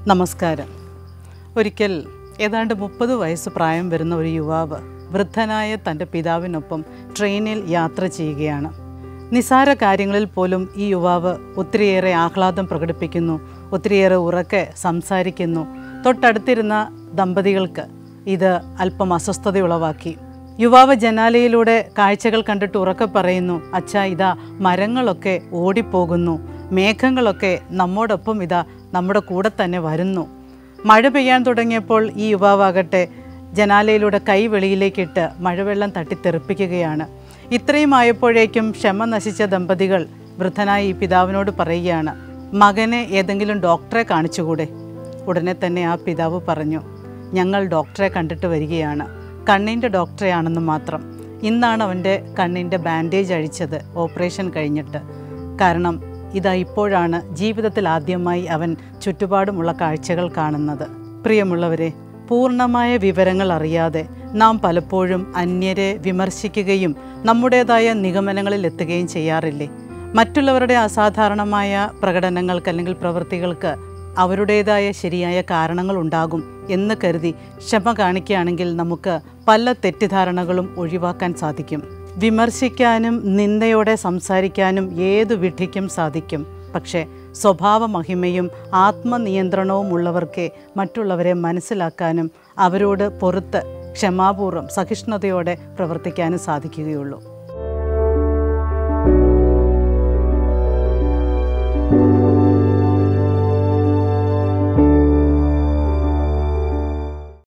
നമസ്കാരം ഒരിക്കൽ ഏതാണ്ട് മുപ്പത് വയസ്സ് പ്രായം വരുന്ന ഒരു യുവാവ് വൃദ്ധനായ തൻ്റെ പിതാവിനൊപ്പം ട്രെയിനിൽ യാത്ര ചെയ്യുകയാണ് നിസാര കാര്യങ്ങളിൽ പോലും ഈ യുവാവ് ഒത്തിരിയേറെ ആഹ്ലാദം പ്രകടിപ്പിക്കുന്നു ഒത്തിരിയേറെ ഉറക്കെ സംസാരിക്കുന്നു തൊട്ടടുത്തിരുന്ന ദമ്പതികൾക്ക് ഇത് അല്പം അസ്വസ്ഥതയുളവാക്കി യുവാവ് ജനാലയിലൂടെ കാഴ്ചകൾ കണ്ടിട്ട് ഉറക്കെ പറയുന്നു അച്ഛാ ഇതാ മരങ്ങളൊക്കെ ഓടിപ്പോകുന്നു മേഘങ്ങളൊക്കെ നമ്മോടൊപ്പം ഇതാ നമ്മുടെ കൂടെ തന്നെ വരുന്നു മഴ പെയ്യാൻ തുടങ്ങിയപ്പോൾ ഈ യുവാവാകട്ടെ ജനാലയിലൂടെ കൈ വെളിയിലേക്കിട്ട് മഴവെള്ളം തട്ടിത്തെറിപ്പിക്കുകയാണ് ഇത്രയും ആയപ്പോഴേക്കും ക്ഷമ നശിച്ച ദമ്പതികൾ വൃദ്ധനായ ഈ പിതാവിനോട് പറയുകയാണ് മകനെ ഏതെങ്കിലും ഡോക്ടറെ കാണിച്ചുകൂടെ ഉടനെ തന്നെ ആ പിതാവ് പറഞ്ഞു ഞങ്ങൾ ഡോക്ടറെ കണ്ടിട്ട് വരികയാണ് കണ്ണിൻ്റെ ഡോക്ടറെയാണെന്ന് മാത്രം ഇന്നാണ് അവൻ്റെ കണ്ണിൻ്റെ ബാൻഡേജ് അഴിച്ചത് ഓപ്പറേഷൻ കഴിഞ്ഞിട്ട് കാരണം ഇതാ ഇപ്പോഴാണ് ജീവിതത്തിൽ ആദ്യമായി അവൻ ചുറ്റുപാടുമുള്ള കാഴ്ചകൾ കാണുന്നത് പ്രിയമുള്ളവരെ പൂർണ്ണമായ വിവരങ്ങൾ അറിയാതെ നാം പലപ്പോഴും അന്യരെ വിമർശിക്കുകയും നമ്മുടേതായ നിഗമനങ്ങളിൽ എത്തുകയും ചെയ്യാറില്ലേ മറ്റുള്ളവരുടെ അസാധാരണമായ പ്രകടനങ്ങൾക്ക് അല്ലെങ്കിൽ പ്രവൃത്തികൾക്ക് അവരുടേതായ ശരിയായ കാരണങ്ങൾ ഉണ്ടാകും എന്ന് കരുതി ക്ഷമ കാണിക്കുകയാണെങ്കിൽ നമുക്ക് പല തെറ്റിദ്ധാരണകളും ഒഴിവാക്കാൻ സാധിക്കും വിമർശിക്കാനും നിന്ദയോടെ സംസാരിക്കാനും ഏതു വിഡ്ഢിക്കും സാധിക്കും പക്ഷേ സ്വഭാവ മഹിമയും ആത്മനിയന്ത്രണവും ഉള്ളവർക്കേ മറ്റുള്ളവരെ മനസ്സിലാക്കാനും അവരോട് പൊറുത്ത് ക്ഷമാപൂർവ്വം സഹിഷ്ണുതയോടെ പ്രവർത്തിക്കാനും സാധിക്കുകയുള്ളൂ